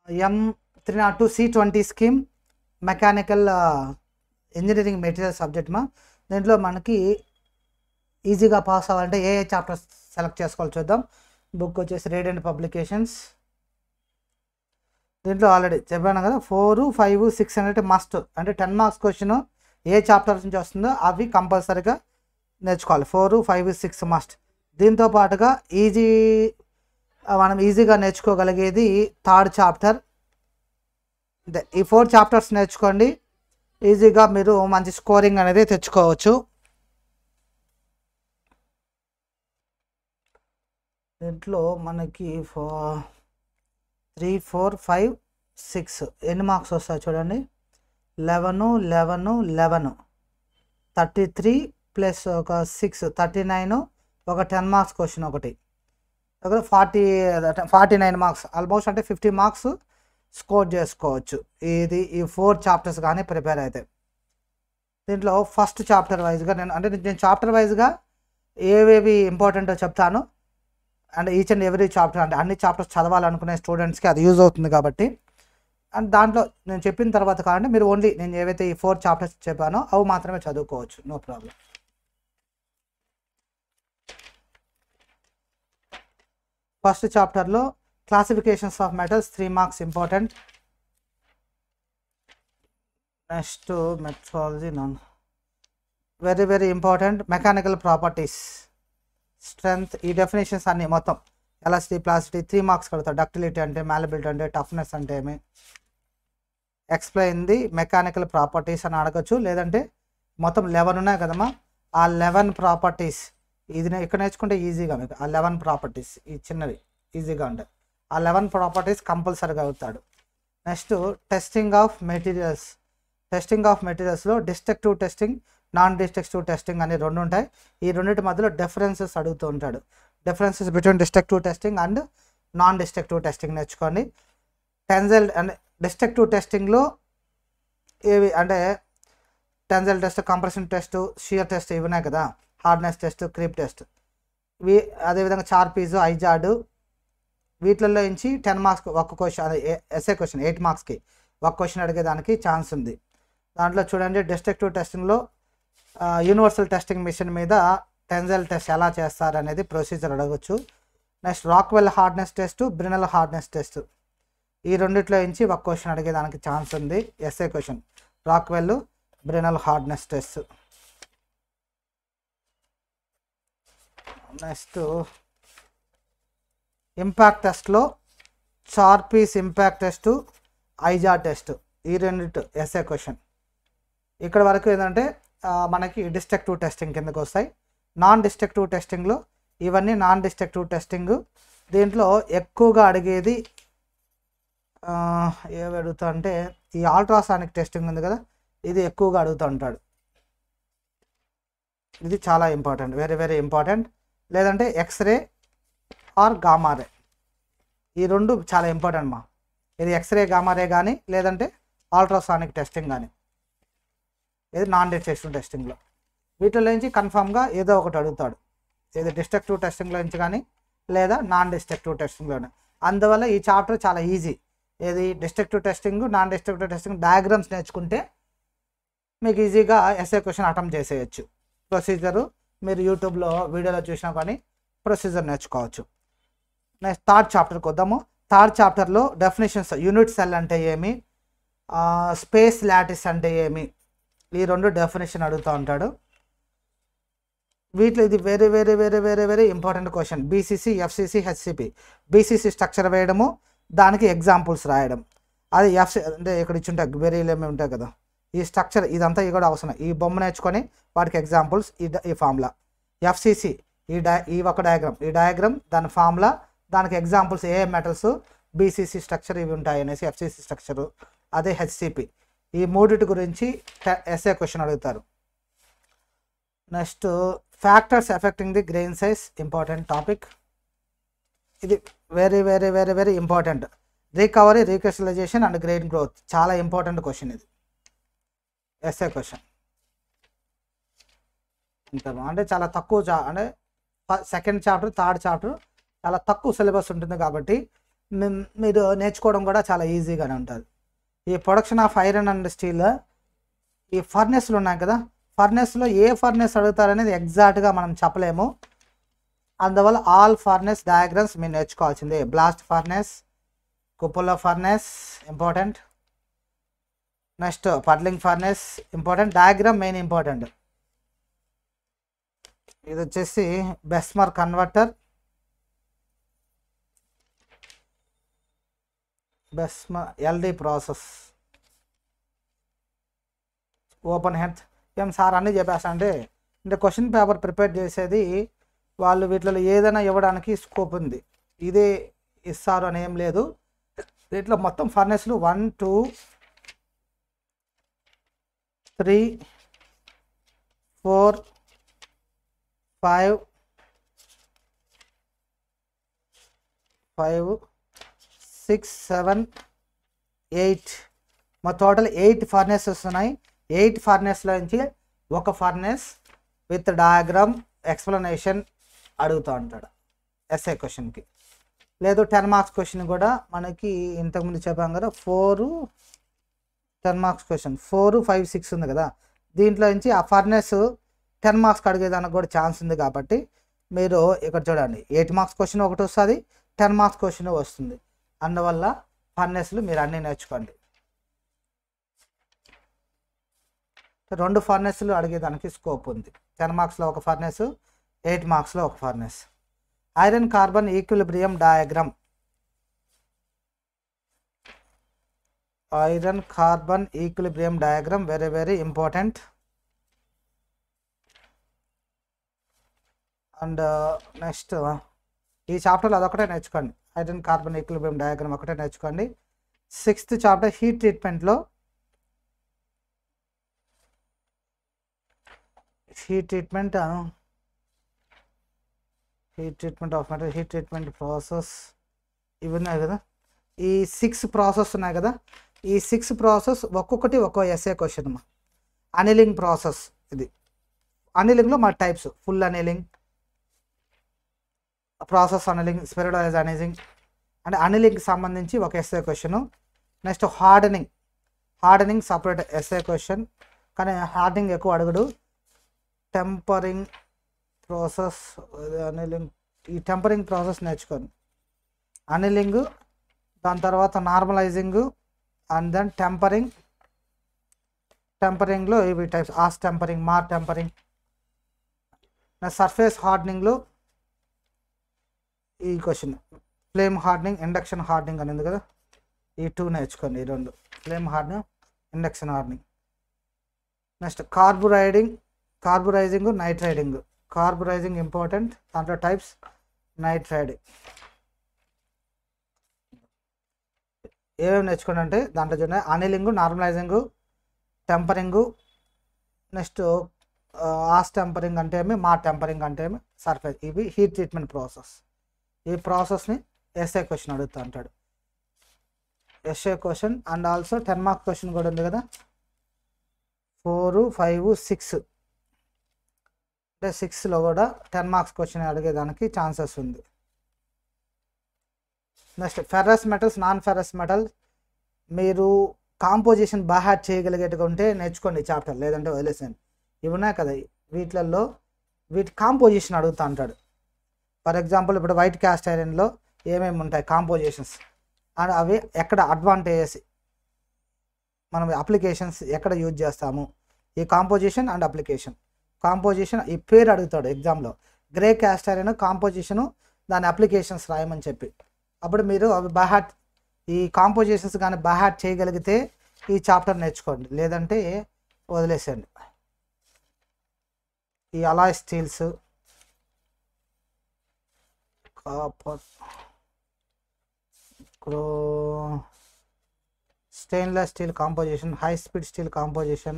ఎం three naught two C twenty scheme mechanical engineering material subject మా దీంట్లో మనకి ఈజీగా పాస్ అవ్వాలంటే ఏ ఏ చాప్టర్స్ సెలెక్ట్ చేసుకోవాలి చూద్దాం బుక్ వచ్చేసి రేడియంట్ పబ్లికేషన్స్ దీంట్లో ఆల్రెడీ చెప్పాను కదా ఫోర్ ఫైవ్ సిక్స్ అనేది మస్ట్ అంటే టెన్ మార్క్స్ క్వశ్చన్ ఏ చాప్టర్స్ నుంచి వస్తుందో అవి కంపల్సరీగా నేర్చుకోవాలి ఫోర్ ఫైవ్ సిక్స్ మస్ట్ దీంతో పాటుగా ఈజీ మనం ఈజీగా నేర్చుకోగలిగేది థర్డ్ చాప్టర్ ఈ ఫోర్ చాప్టర్స్ నేర్చుకోండి ఈజీగా మీరు మంచి స్కోరింగ్ అనేది తెచ్చుకోవచ్చు దీంట్లో మనకి four three four five six ఎన్ని మార్క్స్ వస్తాయి చూడండి eleven eleven eleven thirty three plus ఒక సిక్స్ థర్టీ నైన్ ఒక టెన్ మార్క్స్ క్వశ్చన్ ఒకటి ఒక forty forty nine marks almost అంటే ఫిఫ్టీ మార్క్స్ స్కోర్ చేసుకోవచ్చు ఇది ఈ ఫోర్ చాప్టర్స్ కానీ ప్రిపేర్ అయితే దీంట్లో ఫస్ట్ చాప్టర్ వైజ్గా నేను అంటే నేను చాప్టర్ వైజ్గా ఏవేవి ఇంపార్టెంటో చెప్తాను and each and every chapter అంటే అన్ని చాప్టర్స్ చదవాలనుకునే స్టూడెంట్స్కి అది యూజ్ అవుతుంది కాబట్టి అండ్ దాంట్లో నేను చెప్పిన తర్వాత కావాలంటే మీరు ఓన్లీ నేను ఏవైతే ఈ ఫోర్ చాప్టర్స్ చెప్పానో అవి మాత్రమే చదువుకోవచ్చు నో ప్రాబ్లం ఫస్ట్ చాప్టర్లో classifications of metals three marks important next metrology non very very important mechanical properties strength ఈ డెఫినేషన్స్ అన్ని మొత్తం ఎలాసిటీ ప్లాసిటీ త్రీ మార్క్స్ కడతారు డక్టిలిటీ అంటే మ్యాలబిలిటీ అంటే టఫ్నెస్ అంటే ఏమి ఎక్స్ప్లెయిన్ ది మెకానికల్ ప్రాపర్టీస్ అని అడగచ్చు లేదంటే మొత్తం లెవెన్ ఉన్నాయి కదమ్మా ఆ లెవెన్ ప్రాపర్టీస్ ఇది నే- ఇక్కడ నేర్చుకుంటే ఈజీగా మీకు ఆ లెవెన్ ప్రాపర్టీస్ ఈ చిన్నవి ఈజీగా ఉంటాయి ఆ లెవెన్ ప్రాపర్టీస్ కంపల్సరీగా అవుతాడు next testing of materials testing of మెటీరియల్స్లో destructive testing non destructive testing అని రెండు ఉంటాయి ఈ రెండింటి మధ్యలో డిఫరెన్సెస్ అడుగుతూ ఉంటాడు differences between destructive testing and non destructive testing నేర్చుకోండి టెన్జల్ అండ్ డిస్ట్రక్టివ్ టెస్టింగ్లో ఏవి అంటే tensile test compression test shear test ఇవి ఉన్నాయి కదా హార్డ్నెస్ టెస్ట్ క్రీప్ టెస్ట్ వీ అదేవిధంగా చార్పీజు ఐజాడు వీటిల్లో నుంచి టెన్ మార్క్స్ ఒక్క క్వశ్చన్ అదే ఎస్ఏ క్వశ్చన్ ఎయిట్ మార్క్స్కి ఒక క్వశ్చన్ అడిగేదానికి ఛాన్స్ ఉంది దాంట్లో చూడండి డిస్ట్రక్టివ్ టెస్టింగ్లో యూనివర్సల్ టెస్టింగ్ మిషన్ మీద టెన్జల్ టెస్ట్ ఎలా చేస్తారు అనేది ప్రొసీజర్ అడగచ్చు next Rockwell hardness test Brinell hardness test ఈ రెండిట్లో నుంచి ఒక క్వశ్చన్ అడిగేదానికి ఛాన్స్ ఉంది SA question Rockwell Brinell hardness test next impact టెస్ట్లో Charpy's impact test Izod test ఈ రెండిటి ఎస్ఏ క్వశ్చన్ ఇక్కడ వరకు ఏంటంటే ఆ, మనకి డిస్ట్రక్టివ్ టెస్టింగ్ కిందకు వస్తాయి నాన్ డిస్ట్రక్టివ్ టెస్టింగ్లో ఇవన్నీ నాన్ డిస్ట్రక్టివ్ టెస్టింగ్ దీంట్లో ఎక్కువగా అడిగేది ఆ, ఏవి అడుగుతా అంటే ఈ అల్ట్రాసానిక్ టెస్టింగ్ ఉంది కదా ఇది ఎక్కువగా అడుగుతూ ఉంటాడు ఇది చాలా ఇంపార్టెంట్ వెరీ వెరీ ఇంపార్టెంట్ లేదంటే ఎక్స్రే ఆర్ గామారే ఈ రెండు చాలా ఇంపార్టెంట్ మా ఇది ఎక్స్రే గామారే కానీ లేదంటే అల్ట్రాసానిక్ టెస్టింగ్ కానీ ఇది నాన్ డిస్ట్రక్టివ్ టెస్టింగ్లో వీటిలో నుంచి కన్ఫామ్గా ఏదో ఒకటి అడుగుతాడు ఏది డిస్ట్రక్టివ్ టెస్టింగ్లో నుంచి కానీ లేదా నాన్ డిస్ట్రక్టివ్ టెస్టింగ్లోనే అందువల్ల ఈ చాప్టర్ చాలా ఈజీ ఏది destructive testing non destructive testing diagrams నేర్చుకుంటే మీకు ఈజీగా ఎస్ఏ క్వశ్చన్ అటెంప్ట్ చేసేయచ్చు ప్రొసీజరు మీరు యూట్యూబ్లో వీడియోలో చూసినా కానీ ప్రొసీజర్ నేర్చుకోవచ్చు నెక్స్ట్ థర్డ్ చాప్టర్కి వద్దాము థర్డ్ చాప్టర్లో డెఫినేషన్స్ యూనిట్ సెల్ అంటే ఏమి స్పేస్ లాటిస్ అంటే ఏమి ఈ రెండు డెఫినేషన్ అడుగుతూ ఉంటాడు వీటిలో ఇది very very very very very important question BCC FCC HCP BCC structure వేయడము దానికి ఎగ్జాంపుల్స్ రాయడం అది ఎఫ్సి అంటే ఇక్కడ ఇచ్చుంటాయి వెరీలు ఏమి ఉంటాయి కదా ఈ స్ట్రక్చర్ ఇదంతా ఇది కూడా అవసరం ఈ బొమ్మ నేర్చుకొని వాటికి ఎగ్జాంపుల్స్ ఈ డ- ఈ ఫార్ములా ఎఫ్సిసి ఈ డై ఈ ఒక డయాగ్రామ్ ఈ డయాగ్రామ్ దాని ఫార్ములా దానికి ఎగ్జాంపుల్స్ ఏ మెటల్స్ బీసీసీ స్ట్రక్చర్ ఇవి ఉంటాయి అనేసి ఎఫ్సిసి స్ట్రక్చరు అదే హెచ్సిపి ఈ మూడిటి గురించి ఎస్ఏ క్వశ్చన్ అడుగుతారు next factors affecting the grain size important topic ఇది very very very very important recovery recrystallization and grain growth చాలా ఇంపార్టెంట్ క్వశ్చన్ ఇది ఎస్ఏ క్వశ్చన్ ఇంతమా అంటే చాలా తక్కువ చా అంటే సెకండ్ చాప్టర్ థర్డ్ చాప్టర్ చాలా తక్కువ సిలబస్ ఉంటుంది కాబట్టి మీ- మీరు నేర్చుకోవడం కూడా చాలా ఈజీగానే ఉంటుంది ఈ production of iron and steel ఈ ఫర్నెస్లు ఉన్నాయి కదా ఫర్నెస్లో ఏ ఫర్నెస్ అడుగుతారనేది ఎగ్జాక్ట్గా మనం చెప్పలేము అందువల్ల ఆల్ ఫర్నెస్ డయాగ్రామ్స్ మీరు నేర్చుకోవాల్సిందే blast furnace cupola furnace important next puddling furnace important diagram main important ఇది వచ్చేసి Bessemer converter Bessemer LD process open hearth ఏం సార్ అన్నీ చెప్పేస్తా అంటే అంటే క్వశ్చన్ పేపర్ ప్రిపేర్ చేసేది వాళ్ళు వీటిలో ఏదైనా ఇవ్వడానికి స్కోప్ ఉంది ఇదే ఇస్తారు అని ఏం లేదు వీటిలో మొత్తం ఫర్నెస్లు one two three four five five six seven eight మా టోటల్ ఎయిట్ ఫర్నెసెస్ ఉన్నాయి ఎయిట్ ఫర్నెస్లో నుంచి ఒక ఫర్నెస్ విత్ డయాగ్రామ్ ఎక్స్ప్లెనేషన్ అడుగుతూ ఉంటాడు ఎస్ఏ క్వశ్చన్కి లేదు టెన్ మార్క్స్ క్వశ్చన్ కూడా మనకి ఇంతకుముందు చెప్పాం కదా four ten marks question four five six ఉంది కదా దీంట్లో నుంచి ఆ ఫర్నెస్ టెన్ మార్క్స్కి అడిగేదానికి కూడా ఛాన్స్ ఉంది కాబట్టి మీరు ఇక్కడ చూడండి ఎయిట్ మార్క్స్ క్వశ్చన్ ఒకటి వస్తుంది టెన్ మార్క్స్ క్వశ్చన్ వస్తుంది అందువల్ల ఫర్నెస్లు మీరు అన్నీ నేర్చుకోండి రెండు ఫర్నెస్లు అడిగేదానికి స్కోప్ ఉంది టెన్ మార్క్స్లో ఒక ఫర్నెస్ ఎయిట్ మార్క్స్లో ఒక furnace iron carbon equilibrium diagram iron carbon equilibrium diagram very very important and next ఈ చాప్టర్లో అదొకటే నేర్చుకోండి ఐరన్ కార్బన్ ఈక్విలిబ్రియం డయాగ్రామ్ ఒకటే నేర్చుకోండి సిక్స్త్ చాప్టర్ హీట్ ట్రీట్మెంట్లో heat treatment heat treatment of material heat treatment process ఇవి ఉన్నాయి కదా ఈ సిక్స్ ప్రాసెస్ ఉన్నాయి కదా ఈ సిక్స్ ప్రాసెస్ ఒక్కొక్కటి ఒక్కో ఎస్ఏ క్వశ్చన్ అమ్మా అనిలింగ్ ప్రాసెస్ ఇది అనిలింగ్లో మా types full annealing process annealing spheroidise annealing అంటే అనిలింగ్కి సంబంధించి ఒక SA question next hardening hardening separate SA question కానీ హార్డనింగ్ ఎక్కువ అడుగుడు టెంపరింగ్ ప్రాసెస్ అనిలింగ్ ఈ టెంపరింగ్ ప్రాసెస్ నేర్చుకోండి అనిలింగ్ దాని తర్వాత నార్మలైజింగ్ అండ్ దెన్ టెంపరింగ్ టెంపరింగ్లో ఇవి types austempering martempering surface హార్డనింగ్లో ఈ question flame hardening induction hardening అని ఉంది కదా ఈ టూ నేర్చుకోండి ఈ రెండు flame hardening induction hardening next carburiding carburising nitriding carburising important దాంట్లో టైప్స్ నైట్ రైడింగ్ ఏమేమి నేర్చుకోండి అంటే దాంట్లో చూడండి annealing normalising tempering next austempering అంటే ఏమి మా టెంపరింగ్ అంటే ఏమి సర్ఫేస్ ఇవి హీట్ ట్రీట్మెంట్ ప్రాసెస్ ఈ ప్రాసెస్ని ఎస్ఏ క్వశ్చన్ అడుగుతూ అంటాడు SA question and also ten mark question కూడా ఉంది కదా ఫోర్ ఫైవ్ సిక్స్ అంటే సిక్స్లో కూడా టెన్ మార్క్స్ క్వశ్చన్ అడిగేదానికి ఛాన్సెస్ ఉంది next ferrous metals non ferrous metal మీరు కాంపోజిషన్ బాగా చేయగలిగేట్టుగా ఉంటే నేర్చుకోండి చాప్టర్ లేదంటే వదిలేసాను ఇవి ఉన్నాయి కదా వీటిలలో వీటి కాంపోజిషన్ అడుగుతా అంటాడు ఫర్ ఎగ్జాంపుల్ ఇప్పుడు వైట్ క్యాస్ట్ ఐరన్లో ఏమేమి ఉంటాయి కాంపోజిషన్స్ అండ్ అవి ఎక్కడ అడ్వాంటేజెస్ మనం అప్లికేషన్స్ ఎక్కడ యూజ్ చేస్తాము ఈ కాంపోజిషన్ అండ్ అప్లికేషన్ కాంపోజిషన్ ఈ పేరు అడుగుతాడు ఎగ్జామ్లో గ్రే క్యాస్ట్ ఐరన్ కాంపోజిషను దాని అప్లికేషన్స్ రాయమని చెప్పి అప్పుడు మీరు అవి బహాట్ ఈ కాంపోజిషన్స్ కానీ బహాట్ చేయగలిగితే ఈ చాప్టర్ నేర్చుకోండి లేదంటే వదిలేసేయండి ఈ అలాయ్ స్టీల్స్ కాపర్ క్రో stainless steel composition high speed steel composition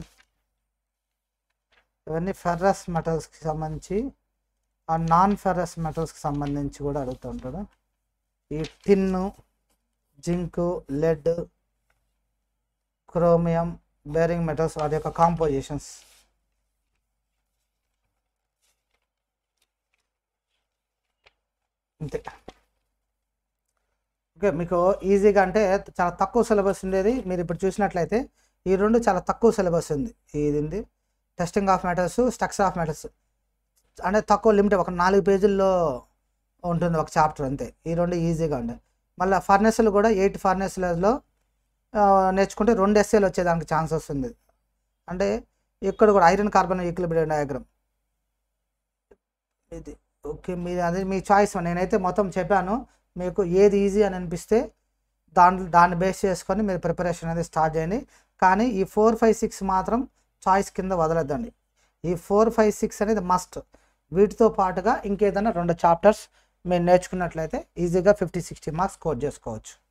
ఇవన్నీ ఫెర్రస్ మెటల్స్కి సంబంధించి ఆ నాన్ ఫెర్రస్ మెటల్స్కి సంబంధించి కూడా అడుగుతూ ఉంటాడు ఈ tin zinc lead chromium bearing metals వాటి యొక్క కాంపోజిషన్స్ అంతే ఓకే మీకు ఈజీగా అంటే చాలా తక్కువ సిలబస్ ఉండేది మీరు ఇప్పుడు చూసినట్లయితే ఈ రెండు చాలా తక్కువ సిలబస్ ఉంది ఇది ఉంది testing of matters structure of matters అంటే తక్కువ లిమిట్ ఒక నాలుగు పేజీల్లో ఉంటుంది ఒక చాప్టర్ అంతే ఈ రెండు ఈజీగా ఉండే మళ్ళీ ఫర్నెస్లు కూడా ఎయిట్ ఫర్నెస్లలో నేర్చుకుంటే రెండు ఎస్ఏలు వచ్చేదానికి ఛాన్స్ వస్తుంది అంటే ఇక్కడ కూడా ఐరన్ కార్బన్ ఈక్విలిబ్రియం డయాగ్రామ్ ఇది ఓకే మీరు అదే మీ చాయిస్ నేనైతే మొత్తం చెప్పాను మీకు ఏది ఈజీ అని అనిపిస్తే దాని దాన్ని బేస్ చేసుకొని మీరు ప్రిపరేషన్ అనేది స్టార్ట్ చేయండి కానీ ఈ ఫోర్ ఫైవ్ సిక్స్ మాత్రం చాయిస్ కింద వదలొద్దండి ఈ ఫోర్ ఫైవ్ సిక్స్ అనేది మస్ట్ వీటితో పాటుగా ఇంకేదైనా రెండు చాప్టర్స్ మీరు నేర్చుకున్నట్లయితే ఈజీగా ఫిఫ్టీ సిక్స్టీ మార్క్స్ స్కోర్ చేసుకోవచ్చు